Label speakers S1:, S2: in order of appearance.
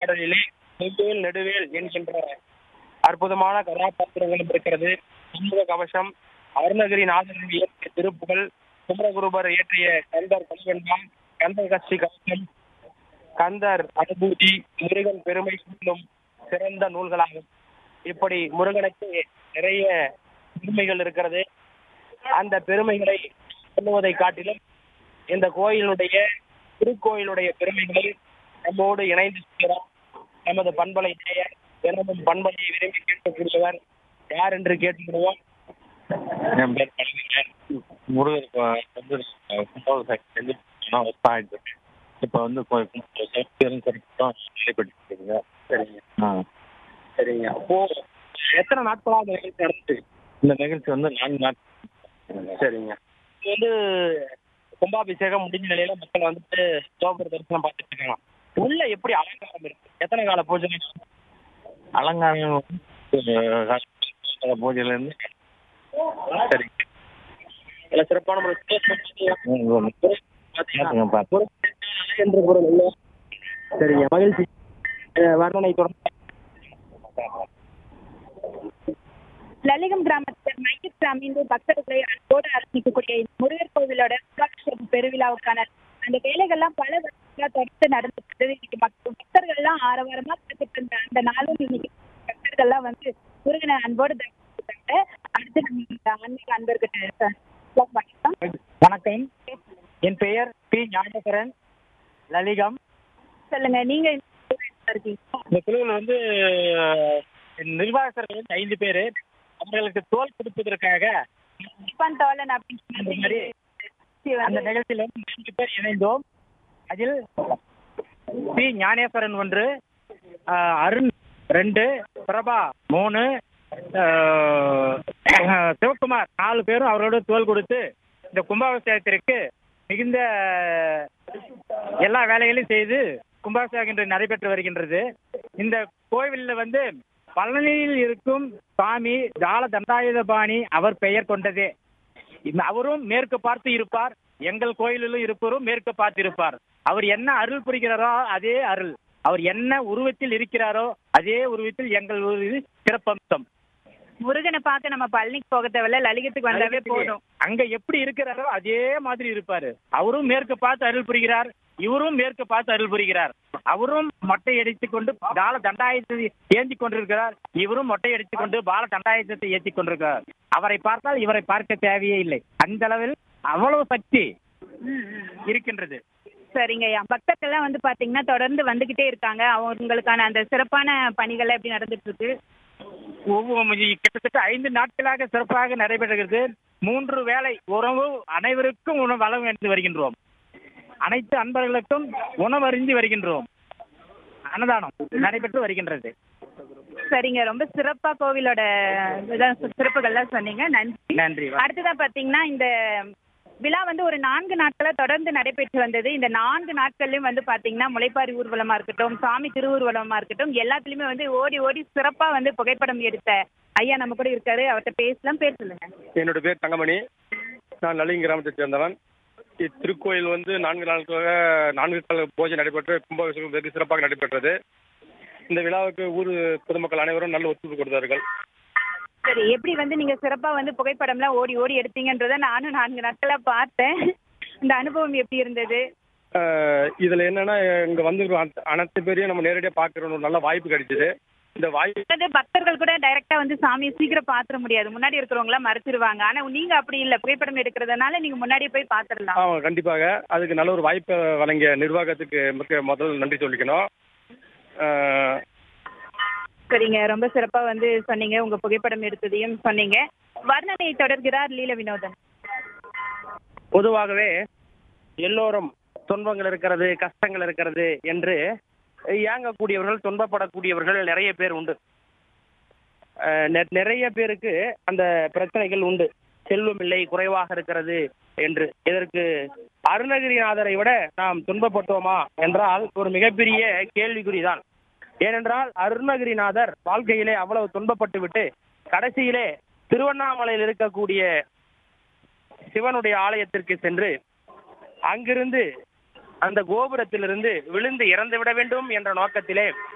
S1: பாடலிலே நெடுவேல் நெடுவேல் என்கின்ற அற்புதமான கதாபாத்திரங்களும் இருக்கிறது சண்முக கவசம் அருணகிரி நாதரின் இயற்றிய திருப்புகள் குமரகுருபர் இயற்றிய கந்தர் கல்வெண்பம் கந்தர் கட்சி கவசம் கந்தர் அனுபூதி முருகன் பெருமை சொல்லும் சிறந்த நூல்களாகும் இப்படி முருகனுக்கு நிறைய பெருமைகள் இருக்கிறது அந்த பெருமைகளை சொல்லுவதை காட்டிலும் இந்த கோயிலுடைய திருக்கோயிலுடைய பெருமைகளை நம்மோடு இணைந்து சொல்கிறார் நமது பண்பலை நேயர் தினமும் பண்பலையை விரும்பி கேட்கக்கூடியவர் யார் என்று கேட்டுக்கிடுவோம்
S2: என் பேர் பழனிங்க முருகர் கோ- வந்து கும்பாபிஷேகத்துலேருந்து நான் வருஷம் ஆயிட்டு இப்போ வந்து கும்பாபிஷேகம் கரெக்டாக நடைபெற்றுருக்குங்க
S1: சரிங்க
S2: ஆ
S1: சரிங்க அப்போ எத்தனை நாட்களா அந்த நிகழ்ச்சி நடந்துச்சு
S2: இந்த நிகழ்ச்சி வந்து நான்கு நாட்கள்
S1: சரிங்க இது வந்து கும்பாபிஷேகம் முடிஞ்ச நிலையில மக்கள் வந்துட்டு சிவபுர தரிசனம் பார்த்துட்டு இருக்காங்க உள்ள எப்படி அலங்காரம் இருக்கு எத்தனை கால பூஜை
S2: அலங்காரம் வந்து பூஜையிலேருந்து
S1: சரிங்க நல்ல சிறப்பான ஒரு
S2: பார்த்துங்க பார்த்து
S1: என்ற பொருள் இல்ல சரிங்க மகிழ்ச்சி அஹ் வர்ணனை தொடர்ந்து
S3: லலிகம் கிராமத்தில் மையத்தில் அமைந்து பக்தர்களை அன்போடு அரசிக்கக்கூடிய இந்த முருகர் கோவிலோட கும்பாபிஷேகம் பெருவிழாவுக்கான அந்த வேலைகள்லாம் பல வருஷங்களா தொடர்ந்து நடந்துட்டு இன்னைக்கு மக்க- பக்தர்கள்லாம் ஆரவாரமா பார்த்துட்டு இருந்த அந்த நாளும் இன்னைக்கு பக்தர்கள்லாம் வந்து முருகனை அன்போடு தரிசித்தாங்க அடுத்து நம்ம இந்த ஆன்மீக அன்பர்கிட்ட சார் பண்ணிக்கலாம்
S1: வணக்கம் என் பெயர் பி ஞானசரன் லலிகம்
S3: சொல்லுங்க நீங்க இந்த ஊர்ல இருக்கீங்க
S1: இந்த குழுவில் வந்து அஹ், நிர்வாகஸ்தர்கள் வந்து ஐந்து பேர் அவர்களுக்கு தோல் கொடுப்பதற்காக
S3: இப்பான் தோழன் அப்படின்னு
S1: அந்த மாதிரி
S3: சொல்லி
S1: அந்த
S3: வந்து
S1: நிகழ்ச்சியில் வந்து நான்கு பேர் இணைந்தோம் அதில் பி ஞானேஸ்வரன் ஒன்று ஆஹ், அருண் ரெண்டு பிரபா மூணு ஆஹ், சிவகுமார் நாலு பேரும் அவரோட தோல் கொடுத்து இந்த கும்பாபிஷேகத்திற்கு மிகுந்த எல்லா வேலைகளையும் செய்து கும்பாபிஷேகம் இன்று நடைபெற்று வருகின்றது இந்த கோவிலில் வந்து பழனியில் இருக்கும் சுவாமி ஜால தண்டாயுதபாணி அவர் பெயர் கொண்டதே இந்த அவரும் மேற்கு பார்த்து இருப்பார் எங்கள் கோயிலிலும் இருப்பவரும் மேற்கு பார்த்து இருப்பார் அவர் என்ன அருள் புரிகிறாரோ அதே அருள் அவர் என்ன உருவத்தில் இருக்கிறாரோ அதே உருவத்தில் எங்கள் ஊரில் சிறப்பம்சம்
S3: முருகனை பார்க்க நம்ம பழனிக்கு போக தேவையில்ல லலிகத்துக்கு வந்தாவே போதும்
S1: அங்க எப்படி இருக்கிறாரோ அதே மாதிரி இருப்பாரு அவரும் மேற்கு பார்த்து அருள் புரிகிறார் இவரும் மேற்கு பார்த்து அருள் புரிகிறார் அவரும் மொட்டை அடித்துக் கொண்டு பால தண்டாயத்தை ஏந்தி கொண்டிருக்கிறார் இவரும் மொட்டை அடித்துக் கொண்டு பால தண்டாயத்தை ஏற்றி கொண்டிருக்கிறார் அவரை பார்த்தால் இவரை பார்க்க தேவையே இல்லை அந்த அளவில் அவ்வளவு சக்தி இருக்கின்றது
S3: சரிங்க ஐயா பக்தர்கள்லாம் வந்து பாத்தீங்கன்னா தொடர்ந்து வந்துகிட்டே இருக்காங்க அவங்களுக்கான அந்த சிறப்பான பணிகள் எப்படி நடந்துட்டு இருக்கு
S1: ஒவ்வொரு கிட்டத்தட்ட ஐந்து நாட்களாக சிறப்பாக நடைபெறுகிறது மூன்று வேளை உணவு அனைவருக்கும் உணவு வழங்கி வருகின்றோம் அனைத்து அன்பர்களுக்கும் உணவருந்தி வருகின்றோம் அன்னதானம் நடைபெற்று வருகின்றது
S3: சரிங்க ரொம்ப சிறப்பா கோவிலோட இதான் சிறப்புகள்லாம் சொன்னீங்க நன்றி
S1: நன்றி
S3: அடுத்ததா பாத்தீங்கன்னா இந்த விழா வந்து ஒரு நான்கு நாட்களா தொடர்ந்து நடைபெற்று வந்தது இந்த நான்கு நாட்கள்லயும் வந்து பாத்தீங்கன்னா முளைப்பாரி ஊர்வலமா இருக்கட்டும் சாமி திருஊர்வலமா இருக்கட்டும் எல்லாத்துலயுமே வந்து ஓடி ஓடி சிறப்பா வந்து புகைப்படம் எடுத்த ஐயா நம்ம கூட இருக்காரு அவர்கிட்ட பேசலாம் பேர் சொல்லுங்க
S4: என்னோட பேர் தங்கமணி நான் நலிங்க கிராமத்தைச் சேர்ந்தவன் இத்திருக்கோயில் வந்து நான்கு நாட்களாக நான்கு கால பூஜை நடைபெற்று கும்பாபிஷேகம் வெகு சிறப்பாக நடைபெற்றது இந்த விழாவுக்கு ஊர் பொதுமக்கள் அனைவரும் நல்ல ஒத்துழைப்பு கொடுத்தார்கள்
S3: சரி எப்படி வந்து நீங்க சிறப்பா வந்து புகைப்படம்லாம் ஓடி ஓடி எடுத்தீங்கன்றத நானும் நான்கு நாட்களா பார்த்தேன் இந்த அனுபவம் எப்படி இருந்தது
S4: அஹ் இதுல என்னன்னா இங்க வந்து அனைத்து பேரையும் நம்ம நேரடியாக பார்க்குற ஒரு நல்ல வாய்ப்பு கிடைச்சது இந்த வாய்ப்பு
S3: அதாவது பக்தர்கள் கூட டைரக்டா வந்து சாமியை சீக்கிரம் பாத்திர முடியாது முன்னாடி இருக்கிறவங்க எல்லாம் மறைச்சிருவாங்க ஆனா நீங்க அப்படி இல்ல புகைப்படம் எடுக்கிறதுனால நீங்க முன்னாடியே போய் பாத்திரலாம்
S4: ஆமாம் கண்டிப்பாக அதுக்கு நல்ல ஒரு வாய்ப்பை வழங்கிய நிர்வாகத்துக்கு மிக்க முதல் நன்றி சொல்லிக்கணும் அஹ்
S3: சரிங்க ரொம்ப சிறப்பா வந்து சொன்னீங்க உங்க புகைப்படம் எடுத்ததையும் சொன்னீங்க வர்ணனை தொடர்கிறார் லீல வினோதன்
S1: பொதுவாகவே எல்லோரும் துன்பங்கள் இருக்கிறது கஷ்டங்கள் இருக்கிறது என்று ஏங்கக்கூடியவர்கள் துன்பப்படக்கூடியவர்கள் நிறைய பேர் உண்டு அஹ் நெ- நிறைய பேருக்கு அந்த பிரச்சனைகள் உண்டு செல்வம் இல்லை குறைவாக இருக்கிறது என்று இதற்கு அருணகிரிநாதரை விட நாம் துன்பப்பட்டோமா என்றால் ஒரு மிகப்பெரிய கேள்விக்குறிதான் ஏனென்றால் அருணகிரிநாதர் வாழ்க்கையிலே அவ்வளவு துன்பப்பட்டு விட்டு கடைசியிலே திருவண்ணாமலையில் இருக்கக்கூடிய சிவனுடைய ஆலயத்திற்கு சென்று அங்கிருந்து அந்த கோபுரத்திலிருந்து விழுந்து இறந்து விட வேண்டும் என்ற நோக்கத்திலே